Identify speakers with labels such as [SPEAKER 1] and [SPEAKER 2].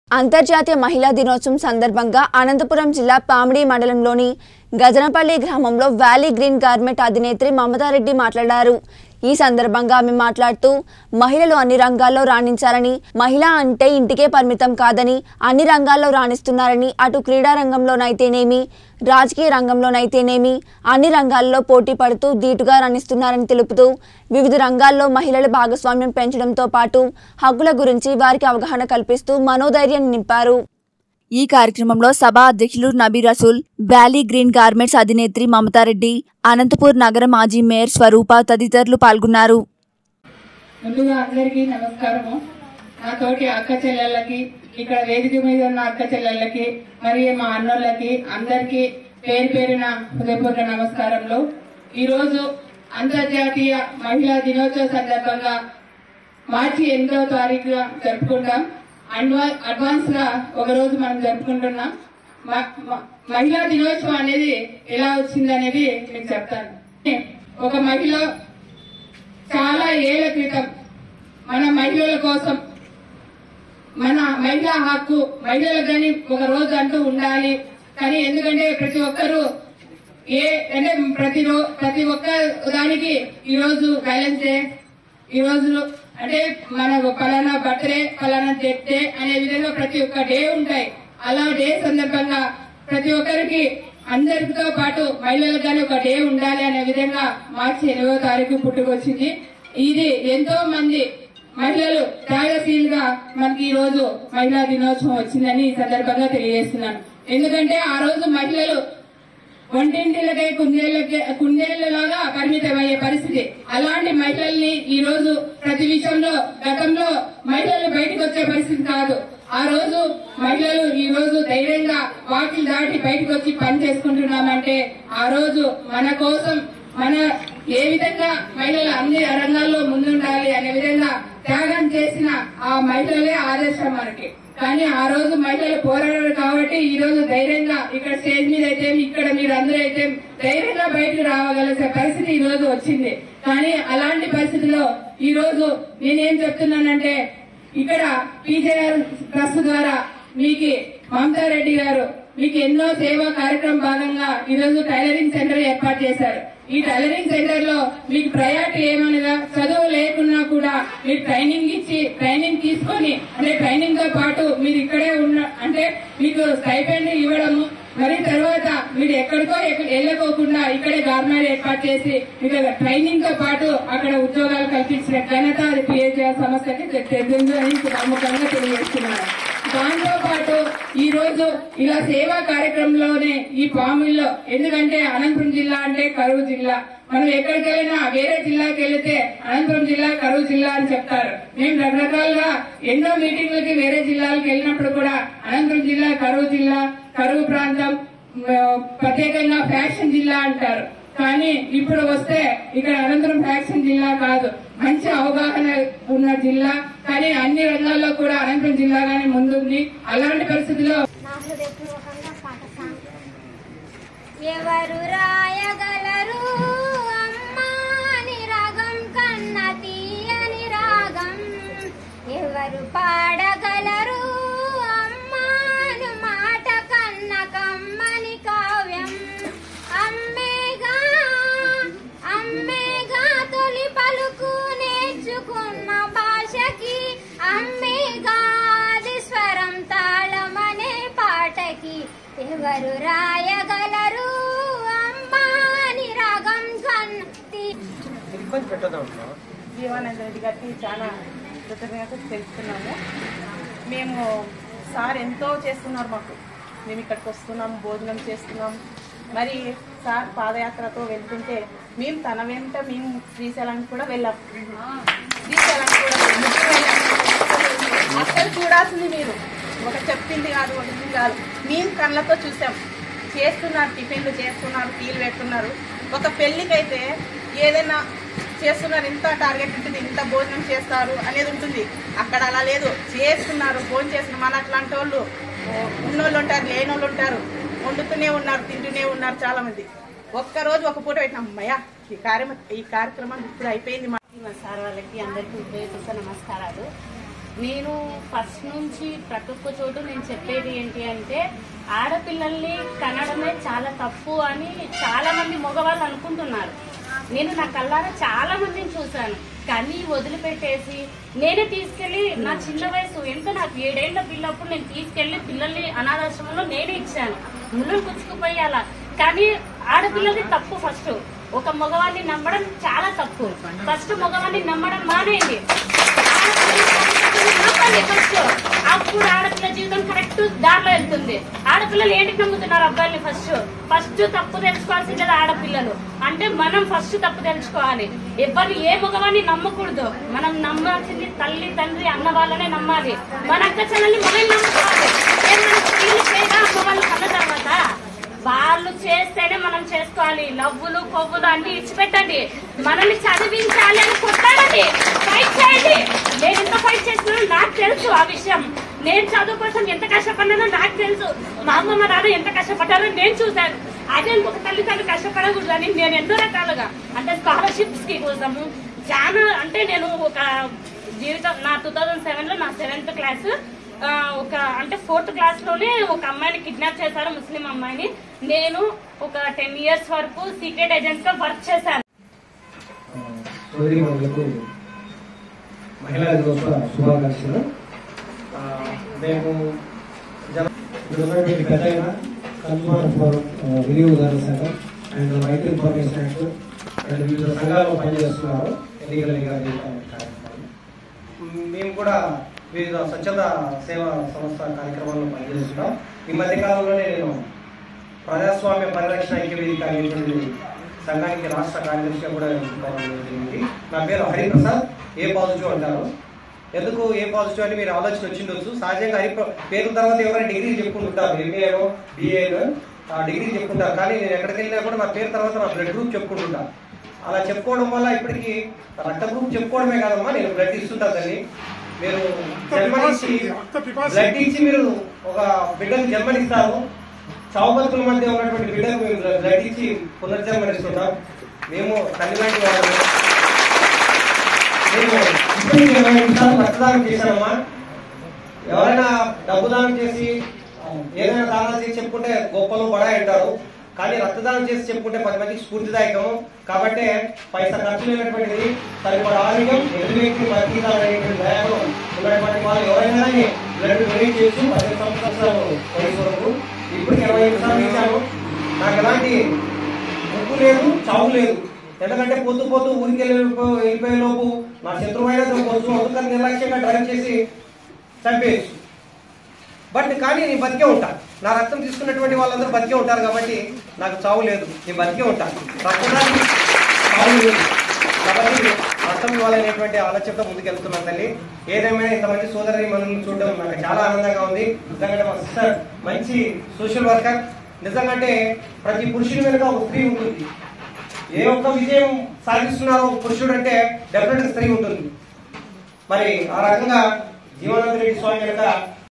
[SPEAKER 1] అంతర్జాతీయ మహిళా దినోత్సవం సందర్భంగా అనంతపురం జిల్లా పామిడి మండలంలోని గజనపల్లి గ్రామంలో వ్యాలీ గ్రీన్ గార్మెంట్ అధినేత్రి మమతారెడ్డి మాట్లాడారు ఈ సందర్భంగా ఆమె మాట్లాడుతూ మహిళలు అన్ని రంగాల్లో రాణించాలని మహిళ అంటే ఇంటికే పరిమితం కాదని అన్ని రంగాల్లో రాణిస్తున్నారని అటు క్రీడా రంగంలోనైతేనేమి రాజకీయ రంగంలోనైతేనేమి అన్ని రంగాల్లో పోటీ పడుతూ ధీటుగా రాణిస్తున్నారని తెలుపుతూ వివిధ రంగాల్లో మహిళల భాగస్వామ్యం పెంచడంతో పాటు హక్కుల గురించి వారికి అవగాహన కల్పిస్తూ మనోధైర్యం నింపారు ఈ కార్యక్రమంలో సభ అధ్యక్షులు Nabi Rasool valley green garments అధినేత్రి మమతారెడ్డి అనంతపూర్ నగర మాజీ మేయర్ స్వరూప తదితరులు పాల్గొన్నారు
[SPEAKER 2] ముందుగా అందరికీ నమస్కారము నా తోటి అక్క చెల్లెళ్ళకి ఇక్కడ వేదిక మీద ఉన్న అక్క చెల్లెళ్ళకి మరియు మా అన్నోళ్ళకి అందరికీ పేరు పేరున హృదయపూర్వక నమస్కారములు ఈరోజు అంతర్జాతీయ మహిళా దినోత్సవ సందర్భంగా మార్చి ఎనిమిదవ తారీఖున జరుపుకుంటాం అడ్వా- అడ్వాన్స్ గా ఒక రోజు మనం జరుపుకుంటున్నాం మ- మ- మహిళా దినోత్సవం అనేది ఎలా వచ్చింది అనేది మీకు చెప్తాను ఒక మహిళ చాలా ఏళ్ల క్రితం మన మహిళల కోసం మన మహిళా హక్కు మహిళలకు కానీ ఒక రోజు అంటూ ఉండాలి కానీ ఎందుకంటే ప్రతి ఒక్కరూ ఏ అంటే ప్రతి రో ప్రతి ఒక్క దానికి ఈ రోజు బ్యాలెన్స్ డే ఈ రోజు అంటే మన పలానా బర్త్డే పలానా డెత్ డే అనే విధంగా ప్రతి ఒక్క డే ఉంటాయి అలా డే సందర్భంగా ప్రతి ఒక్కరికి అందరితో పాటు మహిళలకు కానీ ఒక డే ఉండాలి అనే విధంగా మార్చి ఎనిమిదో తారీఖు పుట్టుకొచ్చింది ఇది ఎంతో మంది మహిళలు త్యాగశీలుగా మనకి ఈ రోజు మహిళా దినోత్సవం వచ్చిందని ఈ సందర్భంగా తెలియజేస్తున్నాను ఎందుకంటే ఆ రోజు మహిళలు వంటింటిలకే కుందేళ్ళకే కుందేళ్లలాగా పరిమితమయ్యే పరిస్థితి అలాంటి మహిళల్ని ఈ రోజు ప్రతి విషయంలో గతంలో మహిళలు బయటకు వచ్చే పరిస్థితి కాదు ఆ రోజు మహిళలు ఈ రోజు ధైర్యంగా వాకిలు దాటి బయటకు వచ్చి పని చేసుకుంటున్నామంటే ఆ రోజు మన కోసం మన ఏ విధంగా మహిళలు అన్ని రంగాల్లో ముందుండాలి అనే విధంగా త్యాగం చేసిన ఆ మహిళలే ఆదర్శం మనకి కానీ ఆ రోజు మహిళలు పోరాడారు కాబట్టి ఈ రోజు ధైర్యంగా ఇక్కడ స్టేజ్ మీద అయితే ఇక్కడ మీరు అందరూ అయితే ధైర్యంగా బయటకు రావగలిసే పరిస్థితి ఈ రోజు వచ్చింది కానీ అలాంటి పరిస్థితిలో ఈ రోజు నేనేం చెప్తున్నానంటే ఇక్కడ పీజేఆర్ ట్రస్ట్ ద్వారా మీకు మమతా రెడ్డి గారు మీకు ఎన్నో సేవా కార్యక్రమం భాగంగా ఈ రోజు టైలరింగ్ సెంటర్ ఏర్పాటు చేశారు ఈ టైలరింగ్ సెంటర్ లో మీకు ప్రయారిటీ ఏమనగా చదువు లేకున్నా కూడా మీరు ట్రైనింగ్ ఇచ్చి ట్రైనింగ్ తీసుకొని అంటే ట్రైనింగ్ తో పాటు మీరు ఇక్కడే ఉన్న అంటే మీకు స్టైపెండ్ ఇవ్వడము మరి తర్వాత మీరు ఎక్కడికో ఎక్క- వెళ్ళకోకుండా ఇక్కడే గవర్నమెంట్ ఏర్పాటు చేసి మీకు ట్రైనింగ్ తో పాటు అక్కడ ఉద్యోగాలు కల్పించిన ఘనత అది పిహెచ్ఆర్ సంస్థకి తెలియదు అని ప్రముఖంగా తెలియజేస్తున్నారు దాంతో పాటు ఈ రోజు ఇలా సేవా కార్యక్రమంలోనే ఈ పాముల్లో ఎందుకంటే అనంతపురం జిల్లా అంటే కరువు జిల్లా మనం ఎక్కడికి వెళ్ళినా వేరే జిల్లాకి వెళితే అనంతపురం జిల్లా కరువు జిల్లా అని చెప్తారు మేము రకరకాలుగా ఎన్నో మీటింగ్లకి వేరే జిల్లాలకు వెళ్ళినప్పుడు కూడా అనంతపురం జిల్లా కరువు జిల్లా కరువు ప్రాంతం ఆ, ప్రత్యేకంగా ఫ్యాక్షన్ జిల్లా అంటారు కానీ ఇప్పుడు వస్తే ఇక్కడ అనంతపురం ఫ్యాక్షన్ జిల్లా కాదు మంచి అవగాహన ఉన్న జిల్లా కానీ అన్ని రంగాల్లో కూడా అనంతపురం జిల్లాగానే ముందుంది అలాంటి పరిస్థితుల్లో
[SPEAKER 3] నా హృదయపూర్వకంగా పాఠశాల ఎవరు రాయగలరు అమ్మాని రాగం కన్న తీయని రాగం ఎవరు పాడగలరు అమ్మాను మాట కన్న కమ్మని కావ్యం అమ్మేగా అమ్మేగా తొలి పలుకు నేర్చుకున్న భాషకి అమ్మేగా అది స్వరం తాళమనే పాటకి ఎవరు రాయగలరు అమ్మాని రాగం కన్నతి
[SPEAKER 4] ఇబ్బంది పెట్టదంటున్నా
[SPEAKER 5] జీవానంద రెడ్డి గారికి చాలా కృతజ్ఞత తెలుపుతున్నాము మేము సార్ ఎంతో చేస్తున్నారు మాకు మేము ఇక్కడికి వస్తున్నాం భోజనం చేస్తున్నాం మరి సార్ పాదయాత్రతో వెళ్తుంటే మేము తన వెంట మేము శ్రీశైలానికి కూడా వెళ్ళాం శ్రీశైలానికి కూడా వెళ్ళాం. అక్కడ చూడాల్సింది మీరు ఒక చెప్పింది కాదు ఒకటి కాదు మేము కళ్ళతో చూసాం చేస్తున్నారు టిఫిన్లు చేస్తున్నారు టీలు పెడుతున్నారు ఒక పెళ్ళికైతే ఏదైనా చేస్తున్నారు ఇంత టార్గెట్ ఉంటుంది ఇంత భోజనం చేస్తారు అనేది ఉంటుంది అక్కడ అలా లేదు చేస్తున్నారు భోజనం చేస్తున్నారు మన అట్లాంటి వాళ్ళు ఉన్నోళ్ళు ఉంటారు లేని వాళ్ళు ఉంటారు వండుతూనే ఉన్నారు తింటూనే ఉన్నారు చాలా మంది ఒక్క రోజు ఒక పూట పెట్టినాం అమ్మయ్య ఈ కార్యక్రమం ఈ కార్యక్రమం ఇప్పుడు అయిపోయింది మా
[SPEAKER 6] మా సార్ వాళ్ళకి అందరికీ హృదయపూర్వక నమస్కారాలు నేను ఫస్ట్ నుంచి ప్రతి ఒక్క చోటు నేను చెప్పేది ఏంటి అంటే ఆడపిల్లల్ని కనడమే చాలా తప్పు అని చాలా మంది మగవాళ్ళు అనుకుంటున్నారు నేను నా కళ్ళారా చాలా మందిని చూశాను కానీ వదిలిపెట్టేసి నేనే తీసుకెళ్లి నా చిన్న వయసు ఎంత నాకు ఏడేళ్ల పిల్లప్పుడు నేను తీసుకెళ్లి పిల్లల్ని అనాథాశ్రమంలో నేనే ఇచ్చాను ముళ్ళు పుచ్చుకుపోయి అలా కానీ ఆడపిల్లది తప్పు ఫస్ట్ ఒక మగవాడిని నమ్మడం చాలా తప్పు ఫస్ట్ మగవాడిని నమ్మడం మానేయండి నమ్మండి ఫస్ట్ అప్పుడు ఆడపిల్ల జీవితం కరెక్ట్ దారిలో వెళ్తుంది ఆడపిల్లలు ఏంటికి నమ్ముతున్నారు అబ్బాయిల్ని ఫస్ట్ ఫస్ట్ తప్పు తెలుసుకోవాల్సింది ఆడపిల్లలు అంటే మనం ఫస్ట్ తప్పు తెలుసుకోవాలి ఎవరిని ఏ మగవాడిని నమ్మకూడదు మనం నమ్మాల్సింది తల్లి తండ్రి అన్న వాళ్ళనే నమ్మాలి మన అక్క చెల్లెల్ని మనం నమ్ముకోవాలి ఏమైనా స్త్రీలు చేయగా అమ్మ వాళ్ళు కన్న తర్వాత వాళ్ళు చేస్తేనే మనం చేసుకోవాలి లవ్వులు కొవ్వులు అన్ని ఇచ్చిపెట్టండి మనల్ని చదివించాలి అని కొట్టాలండి ఫైట్ చేయండి నేను ఎంత ఫైట్ చేస్తున్నానో నాకు తెలుసు ఆ విషయం నేను చదువు కోసం ఎంత కష్టపడ్డానో నాకు తెలుసు మా అమ్మ మా నాన్న ఎంత కష్టపడ్డారో నేను చూశాను అదే ఇంకొక తల్లిదండ్రులు కష్టపడకూడదు అని నేను ఎన్నో రకాలుగా అంటే స్కాలర్షిప్స్ కి కోసము చాలా అంటే నేను ఒక జీవితం నా టూ థౌజండ్ సెవెన్ లో నా సెవెంత్ క్లాస్ ఆ, ఒక అంటే ఫోర్త్ క్లాస్ లోనే ఒక అమ్మాయిని కిడ్నాప్ చేశారు ముస్లిం అమ్మాయిని నేను ఒక టెన్ ఇయర్స్ వరకు సీక్రెట్ ఏజెంట్ గా వర్క్ చేశాను
[SPEAKER 4] సోదరిమణులకు మహిళా దినోత్సవ శుభాకాంక్షలు ఆ, మేము జన ఇక్కడ ఉన్నటువంటి పెద్ద కన్సూమర్ ఫోరం ఆ, వినియోగదారుల సంఘం అండ్ రైతు ఇన్ఫర్మేషన్ యాక్ట్ అండ్ వివిధ సంఘాల్లో పనిచేస్తున్నారు ఎన్నికల నిఘా కార్యక్రమాలు మేము కూడా వివిధ స్వచ్ఛంద సేవా సంస్థ కార్యక్రమాల్లో పనిచేస్తున్నాం ఈ మధ్య కాలంలోనే నేను ప్రజాస్వామ్య పరిరక్షణ ఐక్యవేదిక అనేటువంటి సంఘానికి రాష్ట్ర కార్యదర్శిగా కూడా ఎన్నుకోవడం జరిగింది నా పేరు హరిప్రసాద్ ఏ పాజిటివ్ అంటారు ఎందుకు ఏ పాజిటివ్ అని మీరు ఆలోచన వచ్చిండొచ్చు సహజంగా హరి పేరు తర్వాత ఎవరైనా డిగ్రీ చెప్పుకుంటుంటారు ఎంఏనో బిఏనో ఆ డిగ్రీ చెప్పుకుంటారు కానీ నేను ఎక్కడికి వెళ్ళినా కూడా నా పేరు తర్వాత నా బ్లడ్ గ్రూప్ చెప్పుకుంటుంటా అలా చెప్పుకోవడం వల్ల ఇప్పటికి రక్త గ్రూప్ చెప్పుకోవడమే కాదమ్మా నేను బ్లడ్ ఇస్తుంటా తల్లి మీరు జన్మనిచ్చి బ్లడ్ ఇచ్చి మీరు ఒక బిడ్డకు జన్మనిస్తారు చావు బతుకుల మధ్య ఉన్నటువంటి బిడ్డకు మేము బ్లడ్ ఇచ్చి పునర్జన్మనిస్తుంటాం మేము తల్లి లాంటి వాళ్ళు మేము ఇప్పటికి ఇరవై ఐదు సార్లు రక్తదానం చేశానమ్మా ఎవరైనా డబ్బు దానం చేసి ఏదైనా దానాలు చేసి చెప్పుకుంటే గొప్పలు బడా అంటారు కానీ రక్తదానం చేసి చెప్పుకుంటే పది మందికి స్ఫూర్తిదాయకము కాబట్టి పైసా ఖర్చు లేనటువంటిది సరిపడ ఆరోగ్యం ఎదురు వ్యక్తి బతికితాలు అనేటువంటి దయాలు ఉన్నటువంటి వాళ్ళు ఎవరైనా కానీ బ్లడ్ డొనేట్ చేసి పదిహేను సంవత్సరాలు వయసు వరకు ఇప్పటికి ఇరవై ఐదు సార్లు ఇచ్చాను నాకు ఎలాంటి ముప్పు లేదు చావు లేదు ఎందుకంటే పొద్దు పొద్దు ఊరికి వెళ్ళి వెళ్ళిపోయే లోపు నా శత్రువైనా దొరకవచ్చు అందుకని నిర్లక్ష్యంగా డ్రైవ్ చేసి చంపేయచ్చు బట్ కానీ నేను బతికే ఉంటా నా రక్తం తీసుకున్నటువంటి వాళ్ళందరూ బతికే ఉంటారు కాబట్టి నాకు చావు లేదు నేను బతికే ఉంటా రక్తదానికి చావు లేదు కాబట్టి రక్తం ఇవ్వాలనేటువంటి ఆలోచనతో ముందుకెళ్తున్నాను తల్లి ఏదేమైనా ఇంతమంది సోదరి మనల్ని చూడడం నాకు చాలా ఆనందంగా ఉంది నిజంగా మా సిస్టర్ మంచి సోషల్ వర్కర్ నిజంగా అంటే ప్రతి పురుషుని వెనుక ఒక స్త్రీ ఉంటుంది ఏ ఒక్క విజయం సాధిస్తున్నారో ఒక పురుషుడు అంటే డెఫినెట్ స్త్రీ ఉంటుంది మరి ఆ రకంగా జీవనానంద రెడ్డి స్వామి వెనుక